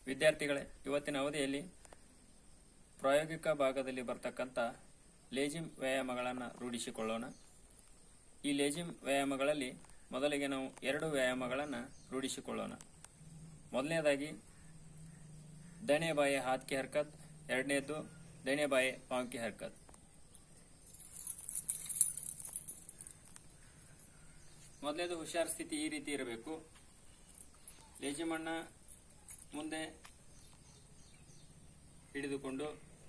ವಿದ್ಯಾರ್ಥಿಗಳೇ ಇವತ್ತಿನ ಅವಧಿಯಲ್ಲಿ ಪ್ರಾಯೋಗಿಕ ಭಾಗದಲ್ಲಿ ಬರ್ತಕ್ಕಂಥ ಲೇಜಿಮ್ ವ್ಯಾಯಾಮಗಳನ್ನು ರೂಢಿಸಿಕೊಳ್ಳೋಣ ಈ ಲೇಜಿಮ್ ವ್ಯಾಯಾಮಗಳಲ್ಲಿ ಮೊದಲಿಗೆ ನಾವು ಎರಡು ವ್ಯಾಯಾಮಗಳನ್ನು ರೂಢಿಸಿಕೊಳ್ಳೋಣ ಮೊದಲನೇದಾಗಿ ದಣೆ ಬಾಯಿ ಹಾತ್ಕಿ ಹರ್ಕತ್ ಎರಡನೇದು ದಣೆ ಬಾಯಿ ಪಾಂಕಿ ಹರ್ಕತ್ ಮೊದಲೇದು ಹುಷಾರ್ ಸ್ಥಿತಿ ಈ ರೀತಿ ಇರಬೇಕು ಲೇಜಿಮಣ್ಣ ಮುಂದೆ ಹಿಡಿದುಕೊಂಡು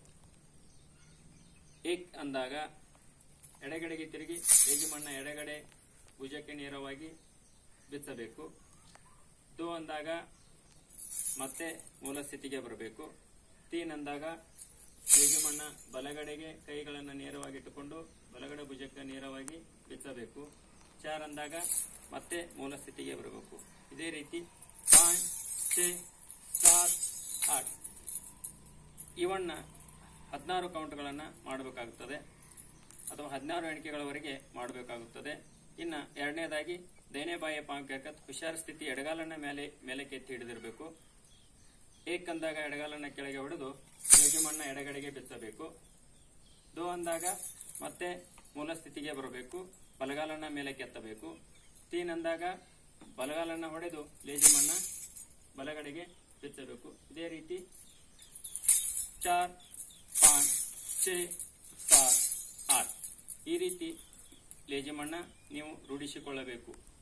ಏಕ್ ಅಂದಾಗ ಎಡಗಡೆಗೆ ತಿರುಗಿ ಲೇಜಿಮಣ್ಣ ಎಡಗಡೆ ಭುಜಕ್ಕೆ ನೇರವಾಗಿ ಬಿಚ್ಚಬೇಕು ದೋ ಅಂದಾಗ ಮತ್ತೆ ಮೂಲ ಸ್ಥಿತಿಗೆ ಬರಬೇಕು ತೀನ್ ಅಂದಾಗ ಲೇಜಿಮಣ್ಣ ಬಲಗಡೆಗೆ ಕೈಗಳನ್ನು ನೇರವಾಗಿ ಇಟ್ಟುಕೊಂಡು ಬಲಗಡೆ ಭುಜಕ್ಕೆ ನೇರವಾಗಿ ಬಿಚ್ಚಬೇಕು ಚಾರ್ ಅಂದಾಗ ಮತ್ತೆ ಮೂಲ ಸ್ಥಿತಿಗೆ ಬರಬೇಕು ಇದೇ ರೀತಿ ಪಾಂಚ್ ಛೇ ಸಾತ್ ಆಟ್ ಇವನ್ನ ಹದಿನಾರು ಕೌಂಟ್ಗಳನ್ನು ಮಾಡಬೇಕಾಗುತ್ತದೆ ಅಥವಾ ಹದಿನಾರು ಎಣಿಕೆಗಳವರೆಗೆ ಮಾಡಬೇಕಾಗುತ್ತದೆ ಇನ್ನು ಎರಡನೇದಾಗಿ ದೈನೆ ಬಾಯ ಪಾಂಕತ್ ಹುಷಾರ್ ಸ್ಥಿತಿ ಎಡಗಾಲನ್ನ ಮೇಲೆ ಮೇಲಕ್ಕೆ ಎತ್ತಿ ಹಿಡಿದಿರಬೇಕು ಏಕ್ ಅಂದಾಗ ಎಡಗಾಲನ್ನ ಕೆಳಗೆ ಹೊಡೆದು ಯಜಮಾನ ಎಡಗಡೆಗೆ ಬಿಚ್ಚಬೇಕು ದೋ ಅಂದಾಗ ಮತ್ತೆ ಮೂಲ ಸ್ಥಿತಿಗೆ ಬರಬೇಕು ಬಲಗಾಲನ್ನ ಮೇಲಕ್ಕೆ ಎತ್ತಬೇಕು ತೀನ್ ಅಂದಾಗ ಬಲಗಾಲನ್ನ ಹೊಡೆದು ಲೇಜಿಮಣ್ಣ ಬಲಗಡೆಗೆ ಬಿಚ್ಚಬೇಕು ಇದೇ ರೀತಿ ಚಾರ್ ಪಾಂಚ್ ಛೇ ಸಾತ್ ಆಟ್ ಈ ರೀತಿ ಲೇಜಿಮಣ್ಣ ನೀವು ರೂಢಿಸಿಕೊಳ್ಳಬೇಕು